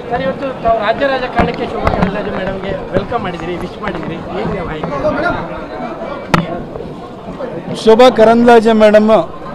sir ಇವತ್ತು ತಾವು ರಾಜ್ಯ ರಾಜಕಾರಣಕ್ಕೆ ಶೋಭಾ ಕರಂದ್ಲಾಜೆ ಮೇಡಮ್ಗೆ ವೆಲ್ಕಮ್ ಮಾಡಿದಿರಿ ವಿಶ್ ಮಾಡಿದಿರಿ ಹೇಗೆ ಆಯ್ತು ಶೋಭಾ ಕರಂದ್ಲಾಜೆ ಮೇಡಮ್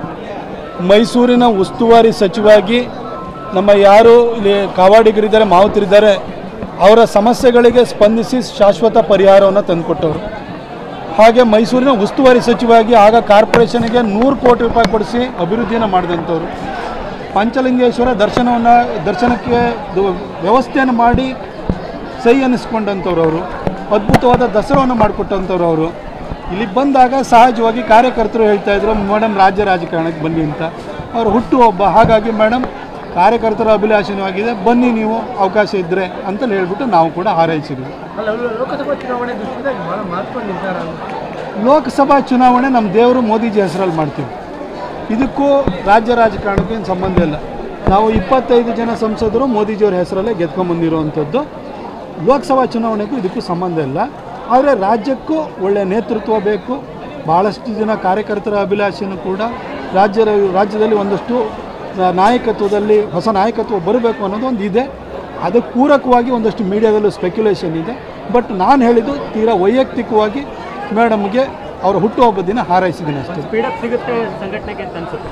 ಮೈಸೂರಿನ ಉಸ್ತುವಾರಿ ಸಚಿವಾಗಿ ನಮ್ಮ ಯಾರು ಇಲ್ಲಿ ಕಾವಾಡಿಗರಿದ್ದಾರೆ ಮಾವುತರಿದ್ದಾರೆ ಅವರ ಸಮಸ್ಯೆಗಳಿಗೆ ಸ್ಪಂದಿಸಿ ಶಾಶ್ವತ ಪರಿಹಾರವನ್ನು ತಂದುಕೊಟ್ಟವರು ಹಾಗೆ ಮೈಸೂರಿನ ಉಸ್ತುವಾರಿ ಸಚಿವಾಗಿ ಆಗ ಕಾರ್ಪೊರೇಷನ್ಗೆ ನೂರು ಕೋಟಿ ರೂಪಾಯಿ ಕೊಡಿಸಿ ಅಭಿವೃದ್ಧಿಯನ್ನು ಮಾಡಿದಂಥವ್ರು ಪಂಚಲಿಂಗೇಶ್ವರ ದರ್ಶನವನ್ನು ದರ್ಶನಕ್ಕೆ ದು- ವ್ಯವಸ್ಥೆಯನ್ನು ಮಾಡಿ ಸೈ ಅನ್ನಿಸ್ಕೊಂಡಂಥವ್ರು ಅವರು ಅದ್ಭುತವಾದ ದಸರಾವನ್ನು ಮಾಡಿಕೊಟ್ಟಂಥವ್ರು ಅವರು ಇಲ್ಲಿ ಬಂದಾಗ ಸಹಜವಾಗಿ ಕಾರ್ಯಕರ್ತರು ಹೇಳ್ತಾ ಇದ್ರು ಮೇಡಮ್ ರಾಜ್ಯ ರಾಜಕಾರಣಕ್ಕೆ ಬನ್ನಿ ಅಂತ ಅವರು ಹುಟ್ಟು ಒಬ್ಬ ಹಾಗಾಗಿ ಮೇಡಮ್ ಕಾರ್ಯಕರ್ತರ ಅಭಿಲಾಷೆನೂ ಆಗಿದೆ ಬನ್ನಿ ನೀವು ಅವಕಾಶ ಇದ್ದರೆ ಅಂತ ಹೇಳ್ಬಿಟ್ಟು ನಾವು ಕೂಡ ಹಾರೈಸಿದ್ವಿ ಅಲ್ಲ ಲೋ- ಲೋಕಸಭಾ ಚುನಾವಣೆ ದೃಷ್ಟಿದಾಗ ಬಹಳ ಮಹತ್ವ ನಿರ್ಧಾರ ಅಂತ ಲೋಕಸಭಾ ಚುನಾವಣೆ ನಮ್ಮ ದೇವರು ಮೋದಿಜಿ ಹೆಸರಲ್ಲಿ ಮಾಡ್ತೀವಿ ಇದಕ್ಕೂ ರಾಜ್ಯ ರಾಜಕಾರಣಕ್ಕೂ ಏನು ಸಂಬಂಧ ಇಲ್ಲ ನಾವು ಇಪ್ಪತ್ತೈದು ಜನ ಸಂಸದರು ಮೋದಿಜಿಯವ್ರ ಹೆಸರಲ್ಲೇ ಗೆದ್ಕೊಂಬಂದಿರುವಂಥದ್ದು ಲೋಕಸಭಾ ಚುನಾವಣೆಗೂ ಇದಕ್ಕೂ ಸಂಬಂಧ ಇಲ್ಲ ಆದರೆ ರಾಜ್ಯಕ್ಕೂ ಒಳ್ಳೆಯ ನೇತೃತ್ವ ಬೇಕು ಭಾಳಷ್ಟು ಜನ ಕಾರ್ಯಕರ್ತರ ಅಭಿಲಾಷೆಯೂ ಕೂಡ ರಾಜ್ಯ ರಾಜ್ಯದಲ್ಲಿ ಒಂದಷ್ಟು ನಾ- ನಾಯಕತ್ವದಲ್ಲಿ ಹೊಸ ನಾಯಕತ್ವ ಬರಬೇಕು ಅನ್ನೋದು ಒಂದು ಇದೆ ಅದಕ್ಕೆ ಪೂರಕವಾಗಿ ಒಂದಷ್ಟು ಮೀಡಿಯಾದಲ್ಲೂ ಸ್ಪೆಕ್ಯುಲೇಷನ್ ಇದೆ ಬಟ್ ನಾನು ಹೇಳಿದ್ದು ತೀರಾ ವೈಯಕ್ತಿಕವಾಗಿ ಮೇಡಮ್ಗೆ ಅವರ ಹುಟ್ಟುಹಬ್ಬದ ದಿನ ಹಾರೈಸಿದ್ದೀನಿ ಅಷ್ಟೇ ಸ್ಪೀಡಪ್ ಸಿಗುತ್ತೆ ಸಂಘಟನೆಗೆ ಅಂತ ಅನ್ಸುತ್ತೆ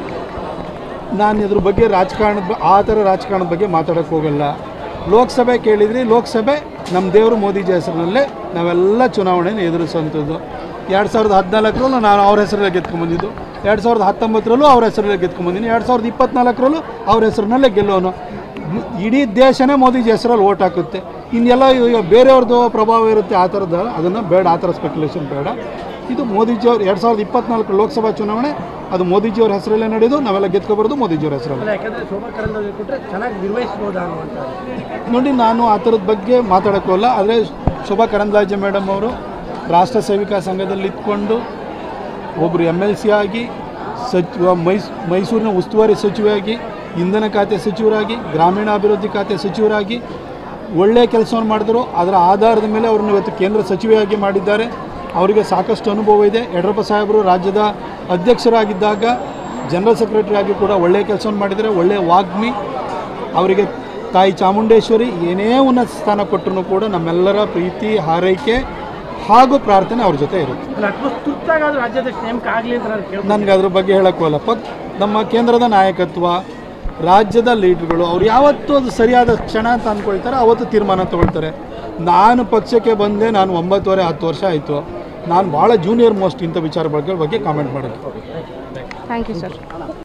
ನಾನು ಇದ್ರ ಬಗ್ಗೆ ರಾಜಕಾರಣದ ಬ- ಆ ಥರ ರಾಜಕಾರಣದ ಬಗ್ಗೆ ಮಾತಾಡೋಕ್ಕೆ ಹೋಗಲ್ಲ ಲೋಕಸಭೆ ಕೇಳಿದ್ರಿ ಲೋಕಸಭೆ ನಮ್ಮ ದೇವರು ಮೋದಿಜಿ ಹೆಸರಿನಲ್ಲೇ ನಾವೆಲ್ಲ ಚುನಾವಣೆನ ಎದುರಿಸುವಂಥದ್ದು ಎರಡು ಸಾವಿರದ ಹದಿನಾಲ್ಕರಲ್ಲೂ ನಾನು ಅವ್ರ ಹೆಸರಲ್ಲೇ ಗೆದ್ಕೊಂಬಂದಿದ್ದು ಎರಡು ಸಾವಿರದ ಹತ್ತೊಂಬತ್ತರಲ್ಲೂ ಅವ್ರ ಹೆಸರಲ್ಲೇ ಗೆದ್ಕೊಂಬಂದಿನಿ ಎರಡು ಸಾವಿರದ ಇಪ್ಪತ್ನಾಲ್ಕರಲ್ಲೂ ಅವ್ರ ಹೆಸರಿನಲ್ಲೇ ಗೆಲ್ಲೋನು ಇಡೀ ದೇಶನೇ ಮೋದಿಜಿ ಹೆಸರಲ್ಲಿ ಓಟ್ ಹಾಕುತ್ತೆ ಇನ್ನೆಲ್ಲ ಈಗ ಬೇರೆಯವ್ರದ್ದು ಪ್ರಭಾವ ಇರುತ್ತೆ ಆ ಥರದ ಅದನ್ನು ಬೇಡ ಆ ಥರ ಸ್ಪೆಕ್ಯುಲೇಷನ್ ಬೇಡ ಇದು ಮೋದಿಜಿಯವ್ರು ಎರಡು ಸಾವಿರದ ಇಪ್ಪತ್ನಾಲ್ಕು ಲೋಕಸಭಾ ಚುನಾವಣೆ ಅದು ಮೋದಿಜಿಯವ್ರ ಹೆಸರಲ್ಲೇ ನಡೆಯೋದು ನಾವೆಲ್ಲ ಗೆದ್ಕೊಬಾರ್ದು ಮೋದಿಜಿಯವ್ರ ಹೆಸರಲ್ಲಿ ಅಲ್ಲ ಯಾಕಂದ್ರೆ ಶೋಭಾ ಕರಂದ್ಲಾಜೆ ಕೊಟ್ಟರೆ ಚೆನ್ನಾಗಿ ನಿರ್ವಹಿಸ್ಬೋದಾ ಅನ್ನುವಂಥ ನೋಡಿ ನಾನು ಆ ಥರದ ಬಗ್ಗೆ ಮಾತಾಡೋಕ್ಕಲ್ಲ ಆದರೆ ಶೋಭಾ ಕರಂದ್ಲಾಜೆ ಮೇಡಮ್ ಅವರು ರಾಷ್ಟ್ರ ಸೇವಿಕಾ ಸಂಘದಲ್ಲಿ ಇದ್ಕೊಂಡು ಒಬ್ಬರು ಎಮ್ ಎಲ್ ಸಿ ಆಗಿ ಸಚಿವ ಮೈಸ್ ಮೈಸೂರಿನ ಉಸ್ತುವಾರಿ ಸಚಿವರಾಗಿ ಇಂಧನ ಖಾತೆ ಸಚಿವರಾಗಿ ಗ್ರಾಮೀಣಾಭಿವೃದ್ಧಿ ಖಾತೆ ಸಚಿವರಾಗಿ ಒಳ್ಳೆಯ ಕೆಲಸವನ್ನು ಮಾಡಿದ್ರು ಅದರ ಆಧಾರದ ಮೇಲೆ ಅವ್ರನ್ನ ಇವತ್ತು ಕೇಂದ್ರ ಸಚಿವೆಯಾಗಿ ಮಾಡಿದ್ದಾರೆ ಅವರಿಗೆ ಸಾಕಷ್ಟು ಅನುಭವ ಇದೆ ಯಡಿಯೂರಪ್ಪ ಸಾಹೇಬರು ರಾಜ್ಯದ ಅಧ್ಯಕ್ಷರಾಗಿದ್ದಾಗ ಜನರಲ್ ಸೆಕ್ರೆಟರಿ ಆಗಿ ಕೂಡ ಒಳ್ಳೆಯ ಕೆಲಸವನ್ನು ಮಾಡಿದ್ದಾರೆ ಒಳ್ಳೆಯ ವಾಗ್ಮಿ ಅವರಿಗೆ ತಾಯಿ ಚಾಮುಂಡೇಶ್ವರಿ ಏನೇ ಉನ್ನತ ಸ್ಥಾನ ಕೊಟ್ಟರು ಕೂಡ ನಮ್ಮೆಲ್ಲರ ಪ್ರೀತಿ ಹಾರೈಕೆ ಹಾಗೂ ಪ್ರಾರ್ಥನೆ ಅವ್ರ ಜೊತೆ ಇರುತ್ತೆ ಅಲ್ಲ ಅಟ್ಲೀಸ್ಟ್ ತುರ್ತಾಗಾದ್ರೂ ರಾಜ್ಯಾಧ್ಯಕ್ಷ ನೇಮಕ ಆಗಲಿ ಅಂತ ನಾನು ಕೇಳ್ಬೋದು ನನಗೆ ಅದ್ರ ಬಗ್ಗೆ ಹೇಳೋಕ್ಕಲ್ಲ ಪಕ್ ನಮ್ಮ ಕೇಂದ್ರದ ನಾಯಕತ್ವ ರಾಜ್ಯದ ಲೀಡ್ರುಗಳು ಅವ್ರು ಯಾವತ್ತೂ ಅದು ಸರಿಯಾದ ಕ್ಷಣ ಅಂತ ಅಂದ್ಕೊಳ್ತಾರೆ ಅವತ್ತು ತೀರ್ಮಾನ ತಗೊಳ್ತಾರೆ ನಾನು ಪಕ್ಷಕ್ಕೆ ಬಂದೆ ನಾನು ಒಂಬತ್ತುವರೆ ಹತ್ತು ವರ್ಷ ಆಯಿತು ನಾನು ಭಾಳ ಜೂನಿಯರ್ ಮೋಸ್ಟ್ ಇಂಥ ವಿಚಾರ ಬಗ್ಗೆ ಬಗ್ಗೆ ಕಾಮೆಂಟ್ ಮಾಡೋದು ಥ್ಯಾಂಕ್ ಯು ಸರ್